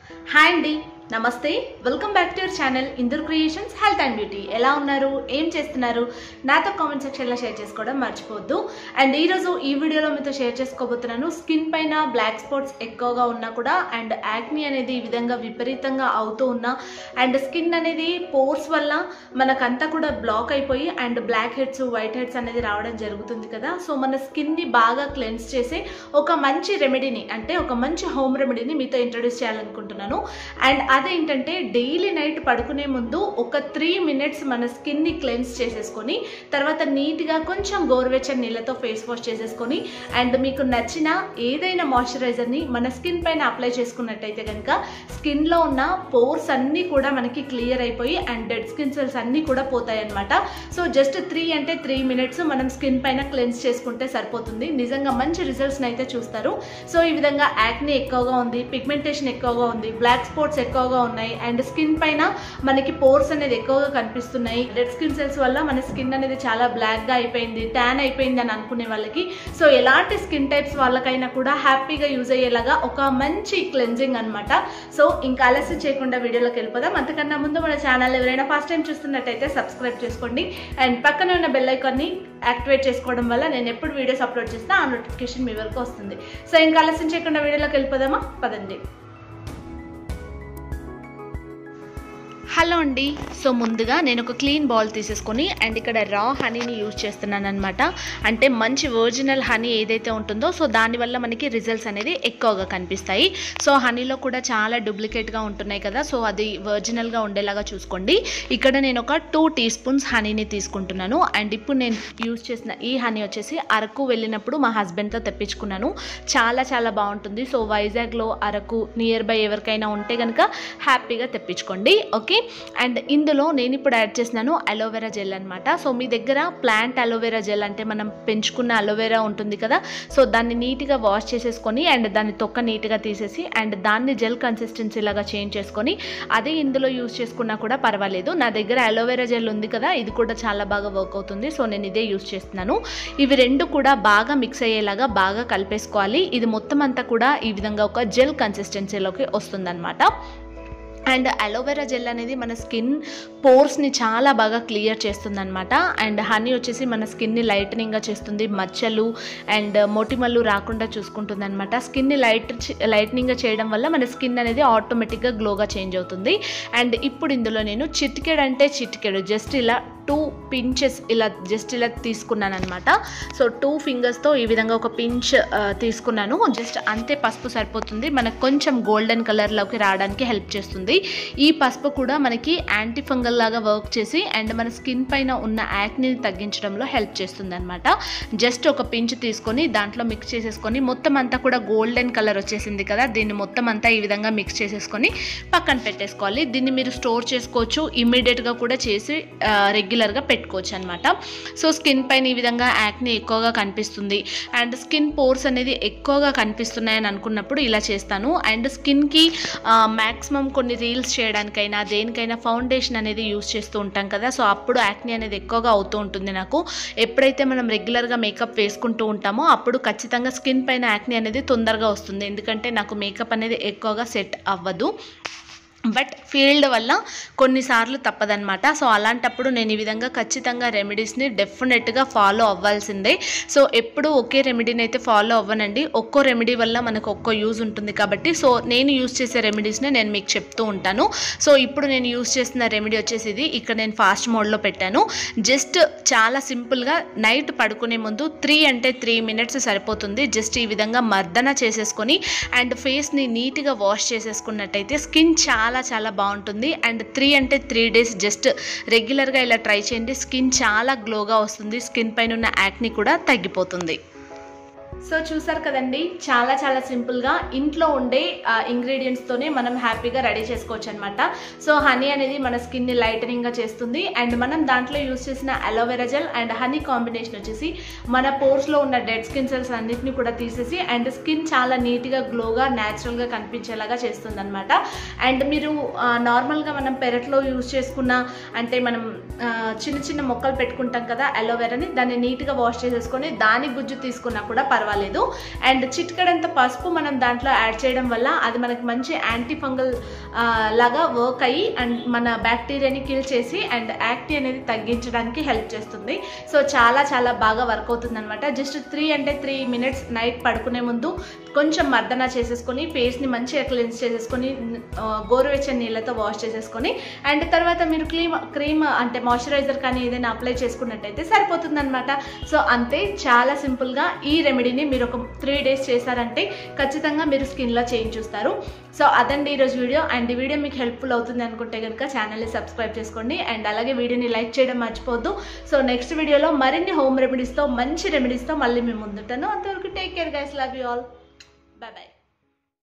hi అండి నమస్తే welcome back to your channel Indur creations health and beauty ఎలా ఉన్నారు ఏం చేస్తున్నారు నాతో కామెంట్ సెక్షన్లో షేర్ చేసుకోవడం మర్చిపోవద్దు అండ్ ఈరోజు ఈ వీడియోలో మీతో షేర్ చేసుకోబోతున్నాను స్కిన్ పైన బ్లాక్ స్పాట్స్ ఎక్కువగా ఉన్నా కూడా అండ్ యాక్ని అనేది ఈ విధంగా విపరీతంగా అవుతూ ఉన్నా అండ్ స్కిన్ అనేది పోర్స్ వల్ల మనకంతా కూడా బ్లాక్ అయిపోయి and blackheads whiteheads అనేది రావడం జరుగుతుంది కదా సో మన స్కిన్ని బాగా క్లెన్స్ చేసే ఒక మంచి రెమెడీని అంటే ఒక మంచి హోమ్ రెమెడీని మీతో ఇంట్రడ్యూస్ చేయాలనుకుంటున్నాను అండ్ అదేంటంటే డైలీ నైట్ పడుకునే ముందు ఒక త్రీ మినిట్స్ మన స్కిన్ని క్లెన్స్ చేసేసుకొని తర్వాత నీట్గా కొంచెం గోరువెచ్చని నీళ్ళతో ఫేస్ వాష్ చేసేసుకొని అండ్ మీకు నచ్చిన ఏదైనా మాయిశ్చరైజర్ని మన స్కిన్ పైన అప్లై చేసుకున్నట్టయితే కనుక స్కిన్లో ఉన్న పోర్స్ అన్నీ కూడా మనకి క్లియర్ అయిపోయి అండ్ డెడ్ స్కిన్ సెల్స్ అన్నీ కూడా పోతాయి అనమాట సో జస్ట్ త్రీ అంటే త్రీ మినిట్స్ మనం స్కిన్ పైన క్లెన్స్ చేసుకుంటే సరిపోతుంది నిజంగా మంచి రిజల్ట్స్ని అయితే చూస్తారు సో ఈ విధంగా యాక్ని ఎక్కువగా ఉంది పిగ్మెంటేషన్ ఎక్కువగా ఉంది బ్లాక్ స్పాట్స్ ఎక్కువగా ఉన్నాయి అండ్ స్కిన్ పైన మనకి పోర్స్ అనేది ఎక్కువగా కనిపిస్తున్నాయి రెడ్ స్కిన్ సెల్స్ వల్ల మన స్కిన్ అనేది చాలా బ్లాక్గా అయిపోయింది ట్యాన్ అయిపోయింది అని అనుకునే వాళ్ళకి సో ఎలాంటి స్కిన్ టైప్స్ వాళ్ళకైనా కూడా హ్యాపీగా యూజ్ అయ్యేలాగా ఒక మంచి క్లెన్జింగ్ అనమాట సో ఇంకా ఆలస్యం చేయకుండా వీడియోలోకి వెళ్ళిపోదాం అంతకన్నా ముందు మన ఛానల్ ఎవరైనా ఫస్ట్ టైం చూస్తున్నట్టయితే సబ్స్క్రైబ్ చేసుకోండి అండ్ పక్కన ఉన్న బెల్ ఐకాన్ని యాక్టివేట్ చేసుకోవడం వల్ల నేను ఎప్పుడు వీడియోస్ అప్లోడ్ చేసినా ఆ నోటిఫికేషన్ మీ వరకు వస్తుంది సో ఇంకా ఆలస్యం చేయకుండా వీడియోలోకి వెళ్ళిపోదామా పదండి హలో అండి సో ముందుగా నేను ఒక క్లీన్ బౌల్ తీసేసుకొని అండ్ ఇక్కడ రా హనీని యూజ్ చేస్తున్నాను అనమాట అంటే మంచి ఒరిజినల్ హనీ ఏదైతే ఉంటుందో సో దానివల్ల మనకి రిజల్ట్స్ అనేది ఎక్కువగా కనిపిస్తాయి సో హనీలో కూడా చాలా డూప్లికేట్గా ఉంటున్నాయి కదా సో అది ఒరిజినల్గా ఉండేలాగా చూసుకోండి ఇక్కడ నేను ఒక టూ టీ స్పూన్స్ హనీని తీసుకుంటున్నాను అండ్ ఇప్పుడు నేను యూజ్ చేసిన ఈ హనీ వచ్చేసి అరకు వెళ్ళినప్పుడు మా హస్బెండ్తో తెప్పించుకున్నాను చాలా చాలా బాగుంటుంది సో వైజాగ్లో అరకు నియర్ బై ఎవరికైనా ఉంటే కనుక హ్యాపీగా తెప్పించుకోండి ఓకే అండ్ ఇందులో నేను ఇప్పుడు యాడ్ చేసినాను అలోవెరా జెల్ అనమాట సో మీ దగ్గర ప్లాంట్ అలోవెరా జెల్ అంటే మనం పెంచుకున్న అలోవెరా ఉంటుంది కదా సో దాన్ని నీట్గా వాష్ చేసేసుకొని అండ్ దాన్ని తొక్క నీట్గా తీసేసి అండ్ దాన్ని జెల్ కన్సిస్టెన్సీ లాగా చేంజ్ చేసుకొని అదే ఇందులో యూస్ చేసుకున్నా కూడా పర్వాలేదు నా దగ్గర అలోవెరా జెల్ ఉంది కదా ఇది కూడా చాలా బాగా వర్క్ అవుతుంది సో నేను ఇదే యూస్ చేస్తున్నాను ఇవి రెండు కూడా బాగా మిక్స్ అయ్యేలాగా బాగా కలిపేసుకోవాలి ఇది మొత్తం అంతా కూడా ఈ విధంగా ఒక జెల్ కన్సిస్టెన్సీలోకి వస్తుందన్నమాట అండ్ అలోవెరా జెల్ అనేది మన స్కిన్ పోర్స్ని చాలా బాగా క్లియర్ చేస్తుంది అనమాట అండ్ హనీ వచ్చేసి మన స్కిన్ని లైటనింగ్గా చేస్తుంది మచ్చలు అండ్ మొటిమలు రాకుండా చూసుకుంటుంది అనమాట స్కిన్ని లైట్ లైటనింగ్గా చేయడం వల్ల మన స్కిన్ అనేది ఆటోమేటిక్గా గ్లోగా చేంజ్ అవుతుంది అండ్ ఇప్పుడు ఇందులో నేను చిటికెడు అంటే చిటికెడు జస్ట్ ఇలా టూ పించెస్ ఇలా జస్ట్ ఇలా తీసుకున్నాను అనమాట సో టూ ఫింగర్స్తో ఈ విధంగా ఒక పించ్ తీసుకున్నాను జస్ట్ అంతే పసుపు సరిపోతుంది మనకు కొంచెం గోల్డెన్ కలర్లోకి రావడానికి హెల్ప్ చేస్తుంది ఈ పసుపు కూడా మనకి యాంటీ ఫంగల్ లాగా వర్క్ చేసి అండ్ మన స్కిన్ పైన ఉన్న యాక్ని తగ్గించడంలో హెల్ప్ చేస్తుంది అనమాట జస్ట్ ఒక పించ్ తీసుకొని దాంట్లో మిక్స్ చేసేసుకొని మొత్తం అంతా కూడా గోల్డెన్ కలర్ వచ్చేసింది కదా దీన్ని మొత్తం అంతా ఈ విధంగా మిక్స్ చేసేసుకొని పక్కన పెట్టేసుకోవాలి దీన్ని మీరు స్టోర్ చేసుకోవచ్చు ఇమ్మీడియట్గా కూడా చేసి రెగ్యులర్గా పెట్టుకోవచ్చు అనమాట సో స్కిన్ పైన ఈ విధంగా యాక్ని ఎక్కువగా కనిపిస్తుంది అండ్ స్కిన్ పోర్స్ అనేది ఎక్కువగా కనిపిస్తున్నాయని అనుకున్నప్పుడు ఇలా చేస్తాను అండ్ స్కిన్కి మ్యాక్సిమం కొన్ని రీల్స్ చేయడానికైనా దేనికైనా ఫౌండేషన్ అనేది యూస్ చేస్తూ ఉంటాం కదా సో అప్పుడు యాక్ని అనేది ఎక్కువగా అవుతూ ఉంటుంది నాకు ఎప్పుడైతే మనం రెగ్యులర్గా మేకప్ వేసుకుంటూ ఉంటామో అప్పుడు ఖచ్చితంగా స్కిన్ పైన యాక్ని అనేది తొందరగా వస్తుంది ఎందుకంటే నాకు మేకప్ అనేది ఎక్కువగా సెట్ అవ్వదు బట్ ఫీల్డ్ వల్ల కొన్నిసార్లు తప్పదనమాట సో అలాంటప్పుడు నేను ఈ విధంగా ఖచ్చితంగా రెమెడీస్ని డెఫినెట్గా ఫాలో అవ్వాల్సిందే సో ఎప్పుడు ఒకే రెమెడీని అయితే ఫాలో అవ్వనండి ఒక్కో రెమెడీ వల్ల మనకు ఒక్కో యూజ్ ఉంటుంది కాబట్టి సో నేను యూజ్ చేసే రెమెడీస్ని నేను మీకు చెప్తూ ఉంటాను సో ఇప్పుడు నేను యూజ్ చేసిన రెమెడీ వచ్చేసి ఇది ఇక్కడ నేను ఫాస్ట్ మోడ్లో పెట్టాను జస్ట్ చాలా సింపుల్గా నైట్ పడుకునే ముందు త్రీ అంటే త్రీ మినిట్స్ సరిపోతుంది జస్ట్ ఈ విధంగా మర్దన చేసేసుకొని అండ్ ఫేస్ని నీట్గా వాష్ చేసేసుకున్నట్టయితే స్కిన్ చాలా చాలా బాగుంటుంది అండ్ త్రీ అంటే త్రీ డేస్ జస్ట్ రెగ్యులర్గా ఇలా ట్రై చేయండి స్కిన్ చాలా గ్లోగా వస్తుంది స్కిన్ పైన ఉన్న యాక్ని కూడా తగ్గిపోతుంది సో చూసారు కదండి చాలా చాలా సింపుల్గా ఇంట్లో ఉండే ఇంగ్రీడియంట్స్తోనే మనం హ్యాపీగా రెడీ చేసుకోవచ్చు అనమాట సో హనీ అనేది మన స్కిన్ని లైటనింగ్గా చేస్తుంది అండ్ మనం దాంట్లో యూస్ చేసిన aloe vera gel and honey combination వచ్చేసి మన పోర్స్లో ఉన్న డెడ్ స్కిన్ సెల్స్ అన్నిటిని కూడా తీసేసి అండ్ స్కిన్ చాలా నీట్గా గ్లోగా న్యాచురల్గా కనిపించేలాగా చేస్తుంది అనమాట అండ్ మీరు నార్మల్గా మనం పెరట్లో యూస్ చేసుకున్న అంటే మనం చిన్న చిన్న మొక్కలు పెట్టుకుంటాం కదా అలోవెరాని దాన్ని నీట్గా వాష్ చేసేసుకొని దాని గుజ్జు తీసుకున్నా కూడా పర్వాలేదు పర్వాలేదు అండ్ చిటికడంత పసుపు మనం దాంట్లో యాడ్ చేయడం వల్ల అది మనకి మంచి యాంటీ ఫంగల్ లాగా వర్క్ అయ్యి అండ్ మన బ్యాక్టీరియాని కిల్ చేసి అండ్ యాక్టి అనేది తగ్గించడానికి హెల్ప్ చేస్తుంది సో చాలా చాలా బాగా వర్క్ అవుతుంది అనమాట జస్ట్ త్రీ అంటే త్రీ మినిట్స్ నైట్ పడుకునే ముందు కొంచెం మర్దన చేసేసుకొని ఫేస్ని మంచిగా క్లెన్స్ చేసేసుకొని ఆ, గోరువెచ్చని నీళ్ళతో వాష్ చేసేసుకొని అండ్ తర్వాత మీరు క్రీమ్ క్రీమ్ అంటే మాయిశ్చరైజర్ కానీ ఏదైనా అప్లై చేసుకున్నట్టయితే సరిపోతుంది అనమాట సో అంతే చాలా సింపుల్గా ఈ రెమెడీని మీరు ఒక త్రీ డేస్ చేశారంటే ఖచ్చితంగా మీరు స్కిన్లో చేంజ్ చూస్తారు సో అదండి ఈరోజు వీడియో అండ్ ఈ వీడియో మీకు హెల్ప్ఫుల్ అవుతుంది అనుకుంటే కనుక ఛానల్ని సబ్స్క్రైబ్ చేసుకోండి అండ్ అలాగే వీడియోని లైక్ చేయడం మర్చిపోవద్దు సో నెక్స్ట్ వీడియోలో మరిన్ని హోమ్ రెమెడీస్తో మంచి రెమెడీస్తో మళ్ళీ మేము ముందుంటాను అంతవరకు take care guys love you all bye bye